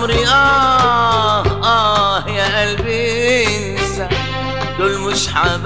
عمري آه آه يا قلبي انسى دول مش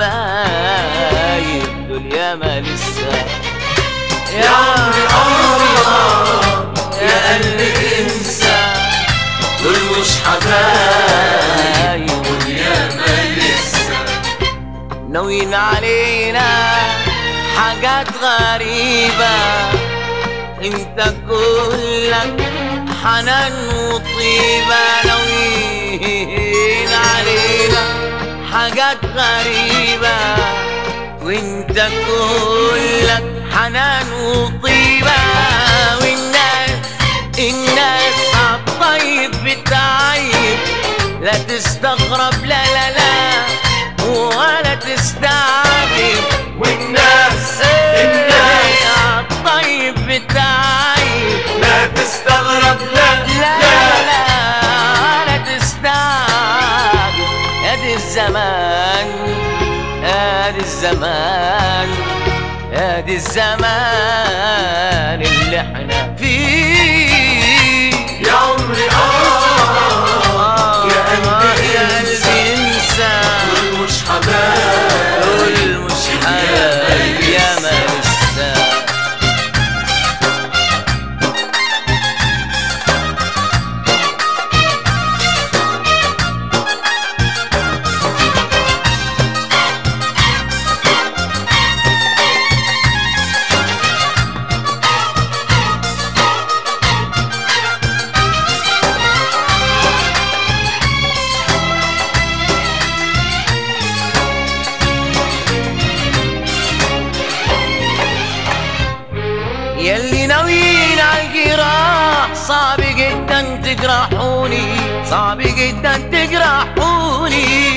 حبايب دول ياما لسه يا عمري آه يا قلبي انسى دول مش حبايب دول ياما لسه ناويين علينا حاجات غريبة انت كلك حنان وطيبة ناويين علينا حاجات غريبة وانت كلك حنان وطيبة والناس الناس عالطيب بتعيب لا تستغرب لا لا لا ولا تستعجب والناس الناس الطيب بتعيب لا تستغرب لا لا لا لا لا تستعجب ادي الزمان ادي الزمان ادي الزمان اللي احنا فيه يا عمري آه يا قلبي يا انسى. قلبي انسى دول مش حبايب دول مش حبايب يا ما لسه يلي ناويين عالجراح صعب جدا تجرحوني صعب جدا تجرحوني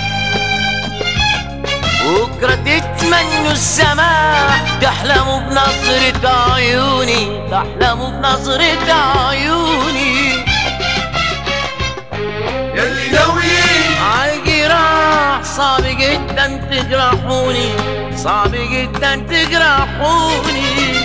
بكرة تتمنوا السماح تحلموا بنظرة عيوني تحلموا بنظرة عيوني يلي ناويين عالجراح صعب جدا تجرحوني صعب جدا تجرحوني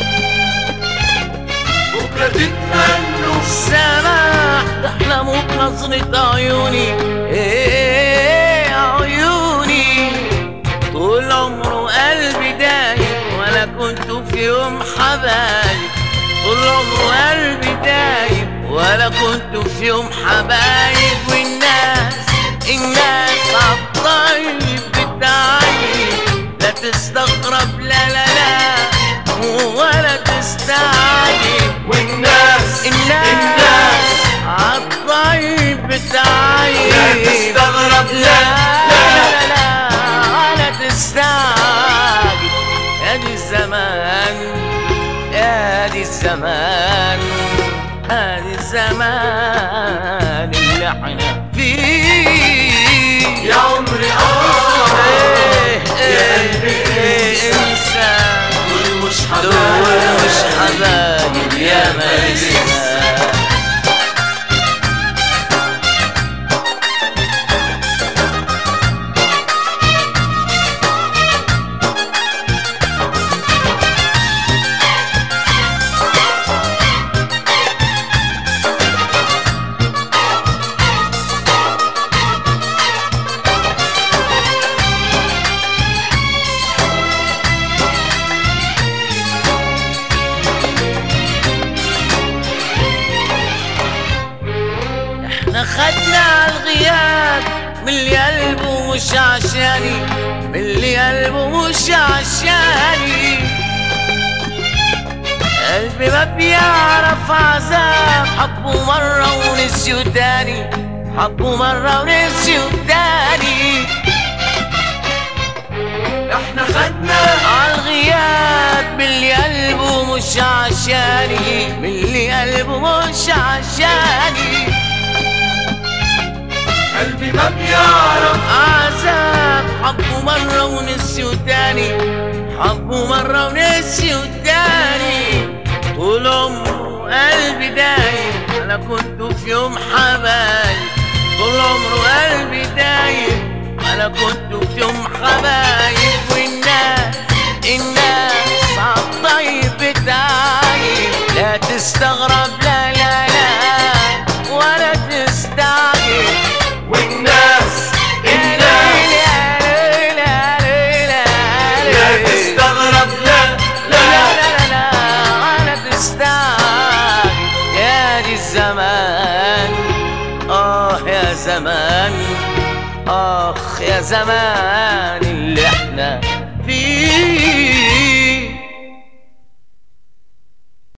بكرة تتمنوا السماح تحلموا بنظرة عيوني ايه عيوني طول عمره قلبي دايب ولا كنت في يوم حبايب طول عمره قلبي دايب ولا كنت في يوم حبايب والناس الناس عالطيب بتعيب لا تستغرب لا لا لا ولا تستعجب والناس الناس الناس عالطيب بتاعي لا تستغرب لا لا لا لا لا لا تستعجب ادي الزمان ادي الزمان ادي الزمان اللي احنا فيه يا عمري آه إيه يا إيه قلبي إيه انسى. انسى دول مش دول حبايب مش حبايب يا ما لسه احنا خدنا الغياب من اللي قلبه مش عشاني من اللي قلبه مش عشاني قلبي ما بيعرف عذاب حبه مرة ونسيه تاني حبه مرة ونسيه تاني احنا خدنا عالغياب من اللي قلبه مش عشاني من اللي قلبه مش عشاني قلبي ما بيعرف عذاب حبه مرة ونسيه تاني حبه مرة ونسيه تاني طول عمره قلبي دايم أنا كنت في يوم حبايب طول عمره قلبي دايم أنا كنت في يوم حبايب والناس الناس عالطيب بتاعي لا تستغرب لا لا لا ليه تستغرب لا لا لا لا لا لا انا تستعجل يا دي الزمان اه يا زمان اخ يا زمان اللي احنا